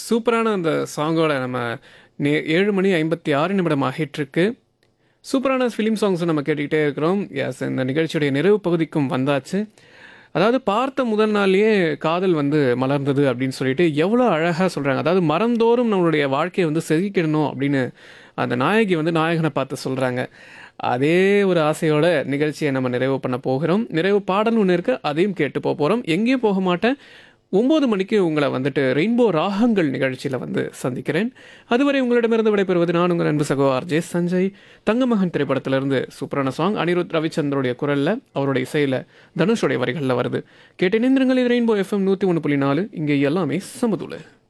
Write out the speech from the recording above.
சூப்பரான அந்த சாங்கோட நம்ம நே ஏழு மணி ஐம்பத்தி ஆறு நிமிடம் ஆகிட்டுருக்கு சூப்பரான ஃபிலிம் சாங்ஸை நம்ம கேட்டுக்கிட்டே இருக்கிறோம் எஸ் இந்த நிகழ்ச்சியுடைய நிறைவு பகுதிக்கும் வந்தாச்சு அதாவது பார்த்த முதல் நாள்லயே காதல் வந்து மலர்ந்தது அப்படின்னு சொல்லிட்டு எவ்வளோ அழகாக சொல்கிறாங்க அதாவது மரந்தோறும் நம்மளுடைய வாழ்க்கையை வந்து செதுக்கிடணும் அப்படின்னு அந்த நாயகி வந்து நாயகனை பார்த்து சொல்கிறாங்க அதே ஒரு ஆசையோட நிகழ்ச்சியை நம்ம நிறைவு பண்ண போகிறோம் நிறைவு பாடல் ஒன்று இருக்கு அதையும் கேட்டு போக போகிறோம் எங்கேயும் போக மாட்டேன் ஒம்பது மணிக்கு உங்களை வந்துட்டு ரெயின்போ ராகங்கள் நிகழ்ச்சியில் வந்து சந்திக்கிறேன் அதுவரை உங்களிடமிருந்து விடைபெறுவது நான் உங்கள் அன்பு சகோ ஆர்ஜே சஞ்சய் தங்கமகன் திரைப்படத்திலிருந்து சூப்பரான சாங் அனிருத் ரவிச்சந்திரோடைய குரலில் அவருடைய இசையில் தனுஷோடைய வரிகளில் வருது கேட்டு நிந்திரங்கள் இது ரெயின்போ எஃப்எம் நூற்றி ஒன்று புள்ளி நாலு இங்கே எல்லாமே சமதுல